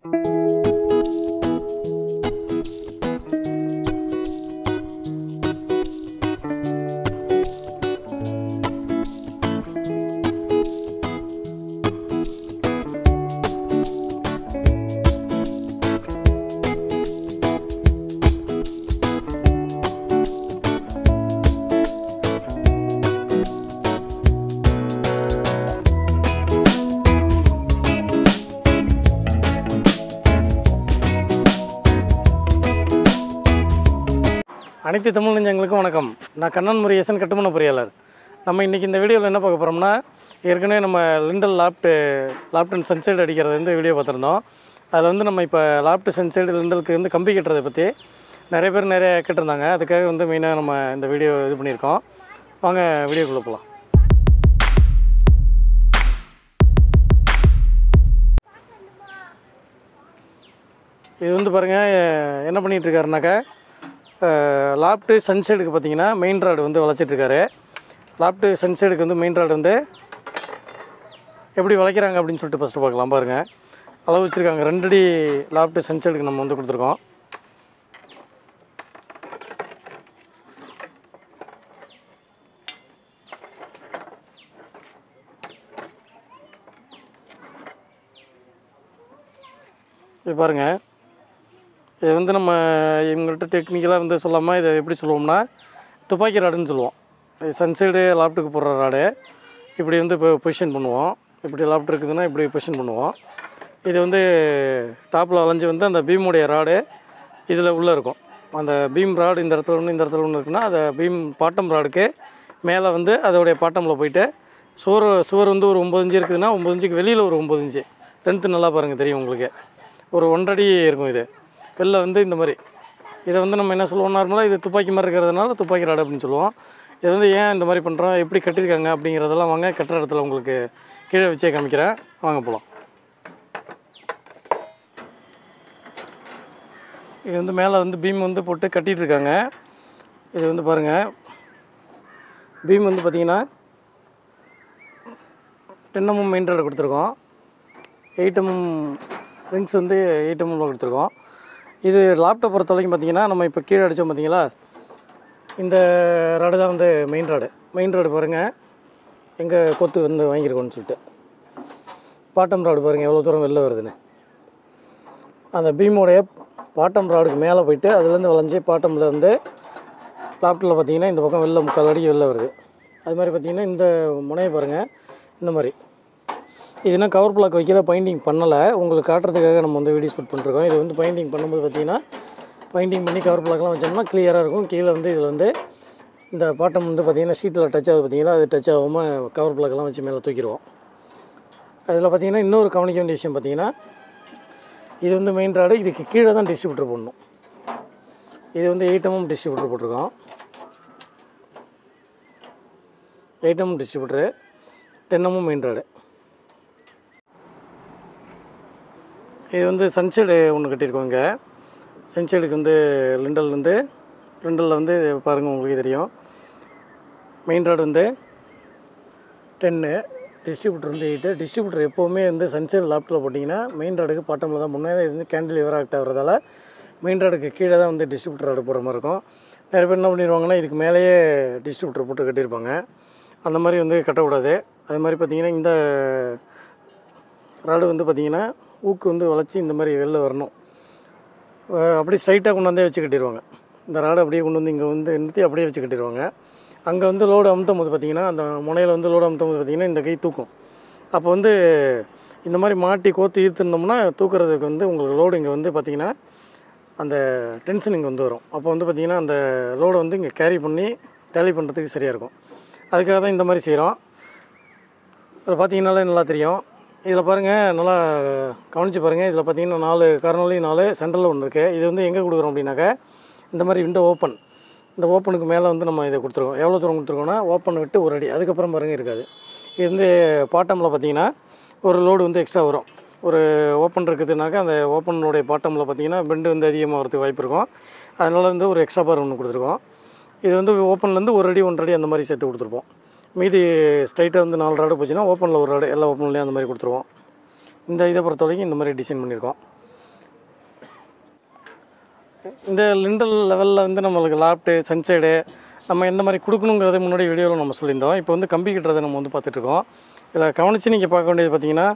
அனைத்து தமிழ் நெஞ்சங்களுக்கும் வணக்கம் நான் கண்ணன் முருகேசன் கட்டுமான பொறியாளர் நம்ம இன்றைக்கி இந்த வீடியோவில் என்ன பார்க்க போகிறோம்னா ஏற்கனவே நம்ம lintel loft loft and sunshade அடிக்கிறது வந்து வீடியோ பார்த்துருந்தோம் அதில் வந்து நம்ம இப்போ லாப்ட் சன்சைடு லிண்டலுக்கு வந்து கம்பி கட்டுறதை பற்றி நிறைய பேர் நிறைய கேட்டிருந்தாங்க அதுக்காக வந்து மெயினாக நம்ம இந்த வீடியோ இது பண்ணியிருக்கோம் வாங்க வீடியோக்குள்ளே போகலாம் இது வந்து பாருங்கள் என்ன பண்ணிகிட்டு இருக்காருனாக்கா லாப்ட்டு சன்சைடுக்கு பார்த்தீங்கன்னா மெயின் ராடு வந்து வளைச்சிட்ருக்காரு லாப்ட்டு சன்சைடுக்கு வந்து மெயின் ராடு வந்து எப்படி வளைக்கிறாங்க அப்படின்னு சொல்லிட்டு ஃபஸ்ட்டு பார்க்கலாம் பாருங்கள் அளவு வச்சுருக்காங்க ரெண்டடி லாப்ட்டு சன்சைடுக்கு நம்ம வந்து கொடுத்துருக்கோம் இது பாருங்கள் இது வந்து நம்ம இவங்கள்ட்ட டெக்னிக்கலாக வந்து சொல்லாமல் இதை எப்படி சொல்லுவோம்னா துப்பாக்கி ராடுன்னு சொல்லுவோம் இது சன்சைடு லாப்ட்டுக்கு போடுற ராடு இப்படி வந்து இப்போ பொசிஷன் பண்ணுவோம் இப்படி லாப்ட் இருக்குதுன்னா இப்படி பொசிஷன் பண்ணுவோம் இது வந்து டாப்பில் வளைஞ்சு வந்து அந்த பீமுடைய ராடு இதில் உள்ளே இருக்கும் அந்த பீம் ராடு இந்த இடத்துல ஒன்று இந்த இடத்துல ஒன்று இருக்குன்னா அந்த பீம் பாட்டம் ராடுக்கு மேலே வந்து அதோடைய பாட்டமில் போயிட்டு சுவர் சுவர் வந்து ஒரு ஒம்பது இன்ச்சு இருக்குதுன்னா ஒம்பது இன்ச்சுக்கு வெளியில் ஒரு ஒம்பது இன்ச்சு லென்த்து நல்லா பாருங்கள் தெரியும் உங்களுக்கு ஒரு ஒன்றரை அடி இருக்கும் இது வெளில வந்து இந்த மாதிரி இதை வந்து நம்ம என்ன சொல்லுவோம் நார்மலாக இது துப்பாக்கி மாதிரி இருக்கிறதுனால துப்பாக்கி ராடு அப்படின்னு சொல்லுவோம் இது வந்து ஏன் இந்த மாதிரி பண்ணுறோம் எப்படி கட்டியிருக்காங்க அப்படிங்கிறதெல்லாம் வாங்க கட்டுற இடத்துல உங்களுக்கு கீழே வச்சே காமிக்கிறேன் வாங்க போகலாம் இது வந்து மேலே வந்து பீம் வந்து போட்டு கட்டிகிட்டு இருக்காங்க இது வந்து பாருங்கள் பீம் வந்து பார்த்திங்கன்னா டென்னமும் மெயின் ராடு கொடுத்துருக்கோம் எயிட்டமும் ரிங்ஸ் வந்து எயிட்டமும் கொடுத்துருக்கோம் இது லேப்டாப் பொறுத்த வரைக்கும் பார்த்தீங்கன்னா நம்ம இப்போ கீழே அடித்தோம் பார்த்தீங்களா இந்த ராடு தான் வந்து மெயின் ராடு மெயின் ராடு பாருங்கள் எங்கே கொத்து வந்து வாங்கியிருக்கோன்னு சொல்லிட்டு பாட்டம் ராடு பாருங்கள் எவ்வளோ தூரம் வெளில வருதுன்னு அந்த பீமோடைய பாட்டம் ராடுக்கு மேலே போயிட்டு அதுலேருந்து வளைஞ்சி பாட்டமில் வந்து லாப்டில் பார்த்தீங்கன்னா இந்த பக்கம் வெளில முக்கால் அடிக்கு வெளில வருது அது மாதிரி பார்த்தீங்கன்னா இந்த முனையை பாருங்கள் இந்த மாதிரி இது இன்னும் கவர் பிளாக் வைக்கல பைண்டிங் பண்ணலை உங்களுக்கு காட்டுறதுக்காக நம்ம வந்து வீடியோ ஷூட் பண்ணிருக்கோம் இது வந்து பைண்டிங் பண்ணும்போது பார்த்தீங்கன்னா பைண்டிங் பண்ணி கவர் பிளாக்லாம் வச்சோம்னா கிளியராக இருக்கும் கீழே வந்து இதில் வந்து இந்த பாட்டம் வந்து பார்த்தீங்கன்னா ஷீட்டில் டச் ஆகுது பார்த்தீங்கன்னா அது டச் ஆகாமல் கவர் பிளாக்லாம் வச்சு மேலே தூக்கிடுவோம் அதில் பார்த்தீங்கன்னா இன்னொரு கவனிக்க வேண்டிய விஷயம் பார்த்தீங்கன்னா இது வந்து மெயின் ராடு இதுக்கு கீழே தான் டிஸ்ட்ரிபியூட்டர் போடணும் இது வந்து எயிட்டமும் டிஸ்ட்ரிபியூட்டர் போட்டிருக்கோம் எயிட்டமும் டிஸ்ட்ரிபியூட்டரு டென்னமும் மெயின் ராடு இது வந்து சன்சைடு ஒன்று கட்டியிருக்கோம் இங்கே சன்சைடுக்கு வந்து லிண்டல் வந்து லிண்டலில் வந்து பாருங்கள் உங்களுக்கு தெரியும் மெயின் ராடு வந்து டென்னு டிஸ்ட்ரிபியூட்டர் வந்து எயிட்டு டிஸ்ட்ரிபியூட்டர் எப்போவுமே வந்து சன்சைடு லேப்டாப்பில் போட்டிங்கன்னா மெயின் ராடுக்கு பாட்டமில் தான் முன்னே இது வந்து கேண்டில் லிவர் ஆக்ட் ஆகிறதால மெயின் ராடுக்கு கீழே தான் வந்து டிஸ்ட்ரிபியூட்டர் ராடு போடுற மாதிரி இருக்கும் நிறைய பேர் என்ன பண்ணிடுவாங்கன்னா இதுக்கு மேலேயே டிஸ்ட்ரிபியூட்டர் போட்டு கட்டியிருப்பாங்க அந்த மாதிரி வந்து கட்டக்கூடாது அது மாதிரி பார்த்திங்கன்னா இந்த ராடு வந்து பார்த்திங்கன்னா ஊக்கு வந்து வளைச்சி இந்த மாதிரி வெளில வரணும் அஹ் அப்படியே ஸ்ட்ரைட்டாக கொண்டு வந்தே வச்சு கட்டிடுவாங்க இந்த ராடை அப்படியே கொண்டு வந்து இங்கே வந்து நிறுத்தி அப்படியே வச்சு கட்டிடுவாங்க அங்கே வந்து லோடு அமுத்தும் போது பார்த்திங்கன்னா அந்த முனையில் வந்து லோடு அமுத்தும் போது பார்த்திங்கன்னா இந்த கை தூக்கும் அப்போ வந்து இந்த மாதிரி மாட்டி கோத்து ஈர்த்துருந்தோம்னா தூக்குறதுக்கு வந்து உங்களுக்கு லோடு இங்கே வந்து பார்த்திங்கன்னா அந்த டென்ஷன் இங்கே வந்து வரும் அப்போ வந்து பார்த்திங்கன்னா அந்த லோடை வந்து இங்கே கேரி பண்ணி டேலி பண்ணுறதுக்கு சரியாக இருக்கும் அதுக்காக தான் இந்த மாதிரி செய்கிறோம் இதில் பார்த்தீங்கன்னாலே நல்லா தெரியும் இதில் பாருங்கள் நல்லா கவனித்து பாருங்கள் இதில் பார்த்தீங்கன்னா நாலு கரநொலி நாலு சென்டரில் ஒன்று இருக்குது இது வந்து எங்கே கொடுக்குறோம் அப்படின்னாக்கா இந்த மாதிரி விண்டோ ஓப்பன் இந்த ஓப்பனுக்கு மேலே வந்து நம்ம இதை கொடுத்துருக்கோம் எவ்வளோ தூரம் கொடுத்துருக்கோம்னா ஓப்பன் விட்டு ஒரு அடி அதுக்கப்புறம் பாருங்கள் இருக்காது இது வந்து பாட்டமில் பார்த்தீங்கன்னா ஒரு லோடு வந்து எக்ஸ்ட்ரா வரும் ஒரு ஓப்பன் இருக்குதுனாக்கா அந்த ஓப்பனுடைய பாட்டமில் பார்த்தீங்கன்னா பெண்டு வந்து அதிகமாக வரதுக்கு வாய்ப்பு இருக்கும் அதனால் வந்து ஒரு எக்ஸ்ட்ரா பார் ஒன்று கொடுத்துருக்கோம் இது வந்து ஓப்பன்லேருந்து ஒரு அடி ஒன்றரை அடி அந்த மாதிரி சேர்த்து கொடுத்துருப்போம் மீதி ஸ்ட்ரைட்டாக வந்து நாலு ராடு போச்சுன்னா ஓப்பனில் ஒரு ராடு எல்லா ஓப்பன்லேயும் அந்த மாதிரி கொடுத்துருவோம் இந்த இதை பொறுத்த வரைக்கும் இந்த மாதிரி டிசைன் பண்ணியிருக்கோம் இந்த லிண்டல் லெவலில் வந்து நம்மளுக்கு லாப்ட்டு சன்சைடு நம்ம எந்த மாதிரி கொடுக்கணுங்கிறத முன்னாடி வீடியோவில் நம்ம சொல்லியிருந்தோம் இப்போ வந்து கம்பி கட்டுறதை நம்ம வந்து பார்த்துட்ருக்கோம் இதில் கவனித்து நீங்கள் பார்க்க வேண்டியது பார்த்தீங்கன்னா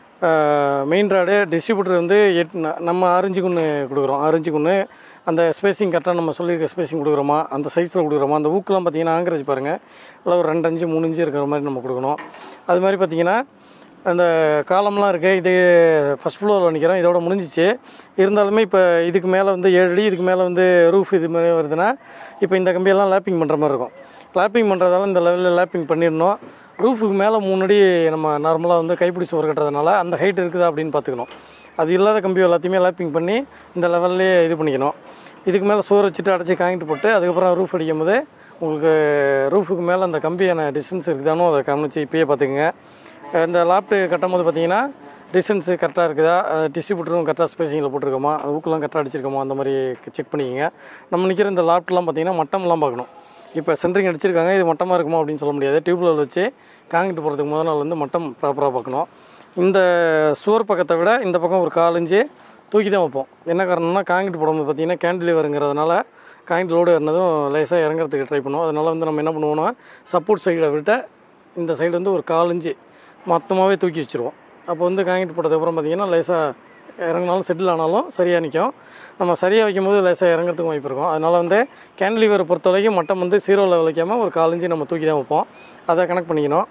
மெயின் ராடு டிஸ்ட்ரிபியூட்டர் வந்து எட் ந- நம்ம ஆரஞ்சு குன்று கொடுக்குறோம் ஆரஞ்சு குன்று அந்த ஸ்பேசிங் கரெக்டாக நம்ம சொல்லியிருக்க ஸ்பேசிங் கொடுக்குறோமா அந்த சைஸில் கொடுக்குறோமா அந்த ஊக்கெலாம் பார்த்தீங்கன்னா ஆங்கரேஜ் பாருங்கள் இல்லை ஒரு ரெண்டு அஞ்சு மூணு இன்ச்சு இருக்கிற மாதிரி நம்ம கொடுக்கணும் அது மாதிரி பார்த்தீங்கன்னா அந்த காலம்லாம் இருக்குது இது ஃபஸ்ட் ஃப்ளோரில் நிற்கிறோம் இதோட முடிஞ்சிச்சு இருந்தாலுமே இப்போ இதுக்கு மேலே வந்து ஏழு அடி இதுக்கு மேலே வந்து ரூஃப் இது மாதிரி வருதுன்னா இப்போ இந்த கம்பியெல்லாம் லேப்பிங் பண்ணுற மாதிரி இருக்கும் லேப்பிங் பண்ணுறதால இந்த லெவலில் லேப்பிங் பண்ணிடணும் ரூஃபுக்கு மேலே மூணு அடி நம்ம நார்மலாக வந்து கைப்பிடி சுவர் கட்டுறதுனால அந்த ஹைட் இருக்குதா அப்படின்னு பார்த்துக்கணும் அது இல்லாத கம்பி எல்லாத்தையுமே லேப்பிங் பண்ணி இந்த லெவல்லே இது பண்ணிக்கணும் இதுக்கு மேலே சுவர் வச்சுட்டு அடைச்சி காங்கிட்டு போட்டு அதுக்கப்புறம் ரூஃப் அடிக்கும் போது உங்களுக்கு ரூஃபுக்கு மேலே அந்த கம்பியான டிஸ்டன்ஸ் இருக்குதானோ அதை கவனித்து இப்பயே பார்த்துக்குங்க இந்த லாப்ட்டு கட்டும் போது பார்த்தீங்கன்னா டிஸ்டன்ஸு கரெக்டாக இருக்குதா டிஸ்ட்ரிபியூட்டரும் கரெக்டாக ஸ்பேசிங்கில் போட்டிருக்கோமா அது ஊக்கெல்லாம் கரெக்டாக அடிச்சிருக்கோமா அந்த மாதிரி செக் பண்ணிக்கங்க நம்ம நிற்கிற இந்த லாப்ட்லாம் பார்த்தீங்கன்னா மட்டம்லாம் பார்க்கணும் இப்போ சென்ட்ரிங் அடிச்சிருக்காங்க இது மட்டமாக இருக்குமா அப்படின்னு சொல்ல முடியாது டியூப்வெல் வச்சு காங்கிட்டு போகிறதுக்கு முதல் நாள் வந்து மட்டம் ப்ராப்பராக பார்க்கணும் இந்த சுவர் பக்கத்தை விட இந்த பக்கம் ஒரு காலஞ்சு தூக்கி தான் வைப்போம் என்ன காரணம்னா காங்கிட்டு போடும்போது பார்த்தீங்கன்னா கேண்டிலிவருங்கிறதுனால காங்கிட்டு லோடு ஏறினதும் லேசாக இறங்குறதுக்கு ட்ரை பண்ணுவோம் அதனால் வந்து நம்ம என்ன பண்ணுவோம்னா சப்போர்ட் சைடை விட்ட இந்த சைடு வந்து ஒரு காலஞ்சு மொத்தமாகவே தூக்கி வச்சுருவோம் அப்போ வந்து காங்கிட்டு போட்டதுக்கப்புறம் பார்த்தீங்கன்னா லேசாக இறங்கினாலும் செட்டில் ஆனாலும் சரியாக நிற்கும் நம்ம சரியாக வைக்கும்போது லேசாக இறங்குறதுக்கும் வாய்ப்பு இருக்கும் அதனால் வந்து கேண்டிலிவரை பொறுத்த வரைக்கும் மட்டம் வந்து ஜீரோ லெவல் வைக்காமல் ஒரு காலஞ்சு நம்ம தூக்கி தான் வைப்போம் அதை கனெக்ட் பண்ணிக்கணும்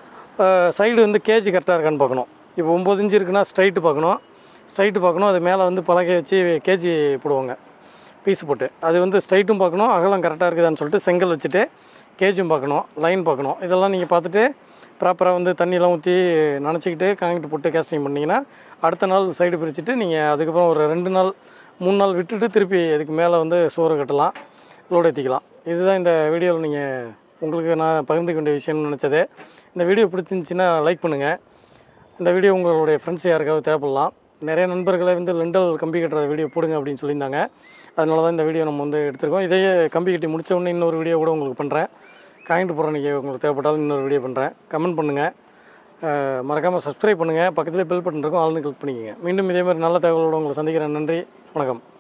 சைடு வந்து கேஜி கரெக்டாக இருக்கான்னு பார்க்கணும் இப்போ ஒம்பது இன்ச்சு இருக்குன்னா ஸ்ட்ரைட்டு பார்க்கணும் ஸ்ட்ரைட்டு பார்க்கணும் அது மேலே வந்து பலகை வச்சு கேஜி போடுவாங்க பீஸ் போட்டு அது வந்து ஸ்ட்ரைட்டும் பார்க்கணும் அகலம் கரெக்டாக இருக்குதான்னு சொல்லிட்டு செங்கல் வச்சுட்டு கேஜும் பார்க்கணும் லைன் பார்க்கணும் இதெல்லாம் நீங்கள் பார்த்துட்டு ப்ராப்பராக வந்து தண்ணியெல்லாம் ஊற்றி நனச்சிக்கிட்டு காங்கிட்டு போட்டு கேஸ்டிங் பண்ணிங்கன்னா அடுத்த நாள் சைடு பிரிச்சுட்டு நீங்கள் அதுக்கப்புறம் ஒரு ரெண்டு நாள் மூணு நாள் விட்டுட்டு திருப்பி அதுக்கு மேலே வந்து சோறு கட்டலாம் லோடு ஏற்றிக்கலாம் இதுதான் இந்த வீடியோவில் நீங்கள் உங்களுக்கு நான் பகிர்ந்துக்க வேண்டிய விஷயம்னு நினச்சது இந்த வீடியோ பிடிச்சிருந்துச்சின்னா லைக் பண்ணுங்கள் இந்த வீடியோ உங்களுடைய ஃப்ரெண்ட்ஸ் யாருக்காவது தேவைப்படலாம் நிறைய நண்பர்களை வந்து லெண்டல் கம்பி கட்டுற வீடியோ போடுங்க அப்படின்னு சொல்லியிருந்தாங்க அதனால தான் இந்த வீடியோ நம்ம வந்து எடுத்திருக்கோம் இதையே கம்பி கட்டி முடிச்ச உடனே இன்னொரு வீடியோ கூட உங்களுக்கு பண்ணுறேன் காயின்ட்டு போகிற நீங்கள் உங்களுக்கு தேவைப்பட்டாலும் இன்னொரு வீடியோ பண்ணுறேன் கமெண்ட் பண்ணுங்கள் மறக்காமல் சப்ஸ்கிரைப் பண்ணுங்கள் பக்கத்துலேயே பெல் பட்டன் இருக்கும் ஆள்னு கிளிக் பண்ணிக்கங்க மீண்டும் இதே மாதிரி நல்ல தகவலோடு உங்களை சந்திக்கிறேன் நன்றி வணக்கம்